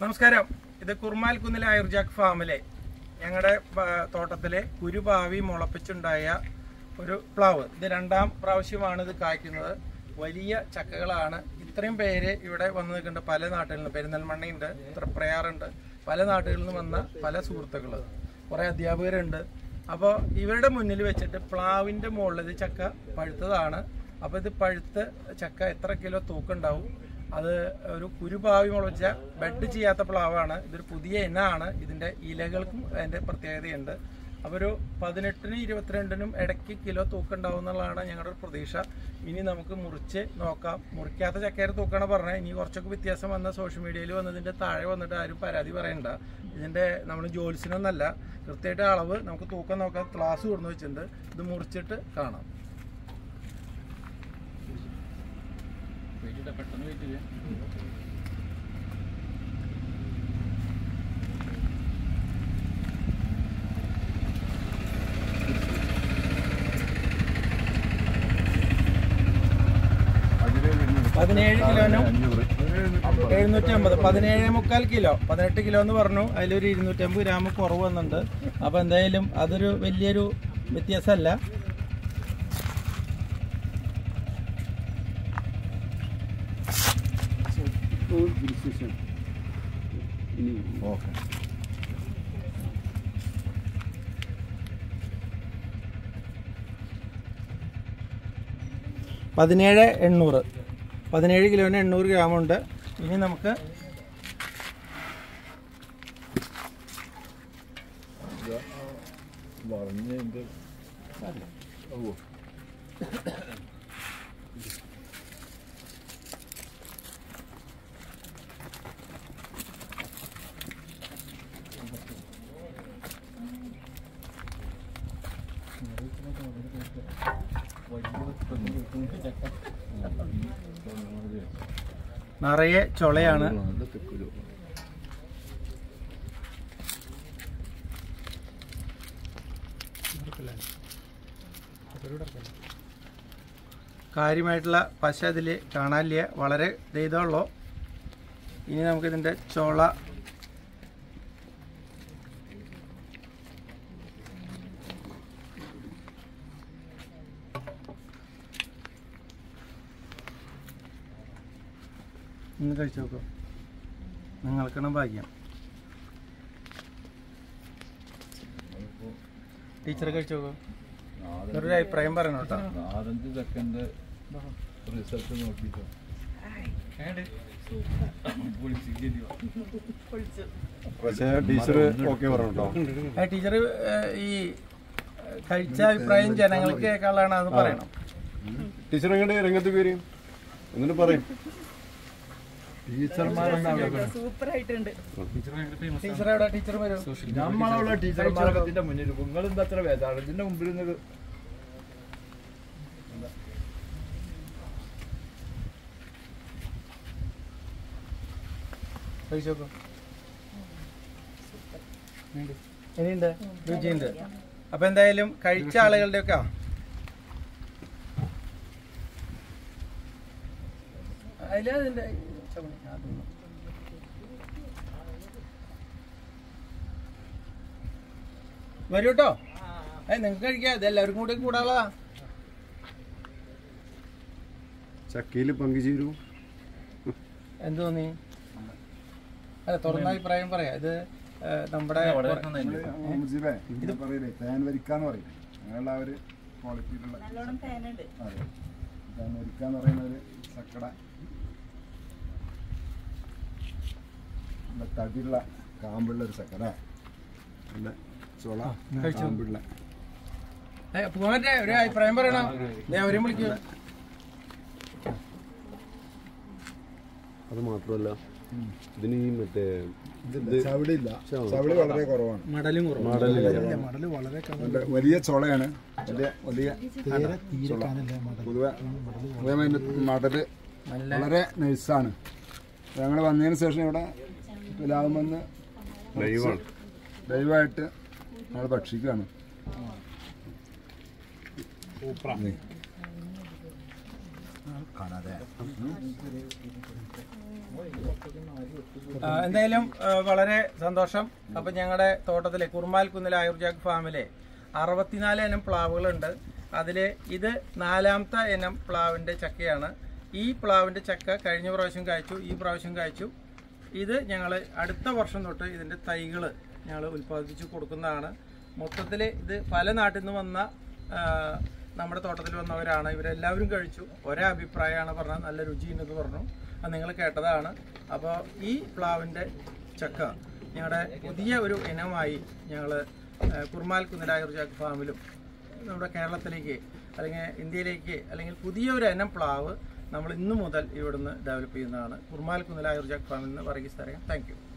നമസ്കാരം ഇത് കുർമാൽ കുന്നിലെ ഐർജാക്ക് ഫാമിലെ ഞങ്ങളുടെ തോട്ടത്തിലെ കുരുപാവി മുളപ്പിച്ചുണ്ടായ ഒരു പ്ലാവ് ഇത് രണ്ടാം പ്രാവശ്യമാണ് ഇത് കായ്ക്കുന്നത് വലിയ ചക്കകളാണ് ഇത്രയും പേര് ഇവിടെ വന്ന് നിൽക്കുന്നുണ്ട് പല നാട്ടിൽ നിന്ന് പെരിന്തൽമണ്ണയുണ്ട് തൃപ്രയാറുണ്ട് പല നാട്ടുകളിൽ നിന്ന് വന്ന പല സുഹൃത്തുക്കൾ കുറേ അധ്യാപകരുണ്ട് അപ്പോൾ ഇവരുടെ മുന്നിൽ വെച്ചിട്ട് പ്ലാവിൻ്റെ മുകളിൽ ഇത് ചക്ക പഴുത്തതാണ് അപ്പോൾ ഇത് പഴുത്ത് ചക്ക എത്ര കിലോ തൂക്കുണ്ടാവും അത് ഒരു കുരുപാവി മുളച്ച ബെഡ് ചെയ്യാത്ത പ്ലാവാണ് ഇതൊരു പുതിയ ഇനമാണ് ഇതിന്റെ ഇലകൾക്കും അതിന്റെ പ്രത്യേകതയുണ്ട് അപ്പോൾ ഒരു പതിനെട്ടിനും ഇരുപത്തിരണ്ടിനും ഇടയ്ക്ക് കിലോ തൂക്കം ഉണ്ടാവും എന്നുള്ളതാണ് ഞങ്ങളുടെ ഒരു പ്രതീക്ഷ ഇനി നമുക്ക് മുറിച്ച് നോക്കാം മുറിക്കാത്ത ചക്കയുടെ തൂക്കാണ് പറഞ്ഞത് ഇനി കുറച്ചൊക്കെ വ്യത്യാസം വന്ന സോഷ്യൽ മീഡിയയിൽ വന്നതിന്റെ താഴെ വന്നിട്ട് ആരും പരാതി പറയണ്ട ഇതിന്റെ നമ്മൾ ജോലിസിനൊന്നല്ല കൃത്യമായിട്ട് അളവ് നമുക്ക് തൂക്കം നോക്കാം ക്ലാസ് കൊടുന്ന് വെച്ചിട്ടുണ്ട് ഇത് മുറിച്ചിട്ട് കാണാം പെട്ടെന്ന് വെയിറ്റ് ചെയ്യാം പതിനേഴ് കിലോനും എഴുന്നൂറ്റി അമ്പത് പതിനേഴ് മുക്കാൽ കിലോ പതിനെട്ട് കിലോ എന്ന് പറഞ്ഞു അതിലൊരു ഇരുന്നൂറ്റമ്പത് ഗ്രാം കുറവ് വന്നിട്ടുണ്ട് അപ്പൊ എന്തായാലും അതൊരു വലിയൊരു വ്യത്യാസമല്ല പതിനേഴ് എണ്ണൂറ് പതിനേഴ് കിലോന് എണ്ണൂറ് ഗ്രാം ഉണ്ട് ഇനി നമുക്ക് വളഞ്ഞതിന്റെ ഓ നിറയെ ചുളയാണ് നല്ല തെക്കുലോ കാര്യമായിട്ടുള്ള പശ ഇതിൽ കാണാനില്ല വളരെ ഇതുള്ളൂ ഇനി നമുക്കിതിൻ്റെ ചുള ഒന്ന് കഴിച്ചു നോക്കൂ നിങ്ങൾക്കാണ് ഭാഗ്യം ടീച്ചർ കഴിച്ചു നോക്കൂ ഒരു അഭിപ്രായം പറയണം കേട്ടോ നാലഞ്ച് സെക്കൻഡ് റിസൾട്ട് നോക്കിട്ടോ പക്ഷേ ടീച്ചർ ഓക്കെ പറഞ്ഞു കേട്ടോ ആ ടീച്ചർ ഈ കഴിച്ച അഭിപ്രായം ജനങ്ങൾക്ക് കേൾക്കാനുള്ളതാണ് അത് പറയണം ടീച്ചർ എങ്ങനെ രംഗത്ത് വരും എന്നിട്ട് പറയും സൂപ്പർ ആയിട്ടുണ്ട് ടീച്ചർ എവിടെ ടീച്ചർ വരും നമ്മളവിടെ ടീച്ചർമാരൊക്കെ മുന്നിൽ നിങ്ങൾ എന്താ അത്ര വേദാണ് ഇതിന്റെ മുമ്പിൽ നിന്ന് കഴിച്ചു നോക്കൂ ഇനിയുണ്ട് രുചിയുണ്ട് അപ്പൊ എന്തായാലും കഴിച്ച ആളുകളുടെ ഒക്കെ അതില് അതിന്റെ ചവണി, ആ, തിന്നു. വരൂ കേട്ടോ ഏ നിങ്ങൾക്ക് കഴിക്കാം ഇത് എല്ലാവർക്കും കൂടി കൂടാളാ ചക്കയിൽ പങ്കുചേരൂ എന്ത് തോന്നി അല്ല തുറന്ന അഭിപ്രായം പറയാം ഇത് ഏ, നമ്മുടെ മുജീബേ ഇത് പറയില്ലേ തേൻ വരിക്കാന്ന് പറയും അങ്ങനെയുള്ള ആ ഒരു ക്വാളിറ്റിയിലുള്ള നല്ലോണം തേനുണ്ട് അതെ തേൻ വരിക്കാന്ന് പറയുന്ന ഒരു ചക്കട നല്ല തടിയുള്ള കാമ്പുള്ള ഒരു ചക്കട നല്ല ചുള കഴിച്ചോ. കാമ്പുള്ള ഏ, പൂവന്റെ ഒരു അഭിപ്രായം പറയണം ദേ അവരെയും വിളിക്കൂ അത് മാത്രമല്ല ഇതിന് ഈ മറ്റേ ഇതില്ല ചവിടില്ല ചവിടി വളരെ കുറവാണ് മടലും കുറവ് നല്ല വലിയ ചുളയാണ് വലിയ വലിയ ചുള പൊതുവെ പൊതുവെ അതിന്റെ മടല് വളരെ നൈസാണ് ഞങ്ങൾ വന്നതിന് ശേഷം ഇവിടെ ലാഭം വന്ന് ലൈവാണ് ലൈവായിട്ട് ഞങ്ങൾ ഭക്ഷിക്കുകയാണ് ആ, എന്തായാലും ആ, വളരെ സന്തോഷം അപ്പൊ ഞങ്ങളുടെ തോട്ടത്തിലെ കുർമാൽ കുന്നിലെ ആയുർജാഗ് ഫാമിലെ അറുപത്തിനാല് ഇനം പ്ലാവുകളുണ്ട് അതില് ഇത് നാലാമത്തെ ഇനം പ്ലാവിന്റെ ചക്കയാണ് ഈ പ്ലാവിന്റെ ചക്ക കഴിഞ്ഞ പ്രാവശ്യം കായ്ച്ചു ഈ പ്രാവശ്യം കായ്ച്ചു ഇത് ഞങ്ങൾ അടുത്ത വർഷം തൊട്ട് ഇതിന്റെ തൈകൾ ഞങ്ങൾ ഉൽപ്പാദിപ്പിച്ച് കൊടുക്കുന്നതാണ് മൊത്തത്തിൽ ഇത് പല നാട്ടിൽ നിന്ന് വന്ന ആ, നമ്മുടെ തോട്ടത്തിൽ വന്നവരാണ് ഇവരെല്ലാവരും കഴിച്ചു ഒരേ അഭിപ്രായമാണ് പറഞ്ഞത് നല്ല രുചിയുണ്ടെന്ന് പറഞ്ഞു അത് നിങ്ങൾ കേട്ടതാണ് അപ്പോൾ ഈ പ്ലാവിൻ്റെ ചക്ക ഞങ്ങളുടെ പുതിയ ഒരു ഇനമായി ഞങ്ങൾ കുർമാൽ കുന്നിലായുർജാക്ക് ഫാമിലും നമ്മുടെ കേരളത്തിലേക്ക് അല്ലെങ്കിൽ ഇന്ത്യയിലേക്ക് അല്ലെങ്കിൽ പുതിയ ഒരു ഇനം പ്ലാവ് നമ്മൾ ഇന്നു മുതൽ ഇവിടുന്ന് ഡെവലപ്പ് ചെയ്യുന്നതാണ് കുർമാൽ കുന്നിലായുർജാക്ക് ഫാമിൽ നിന്ന് വർഗീസ് തരകം താങ്ക് യു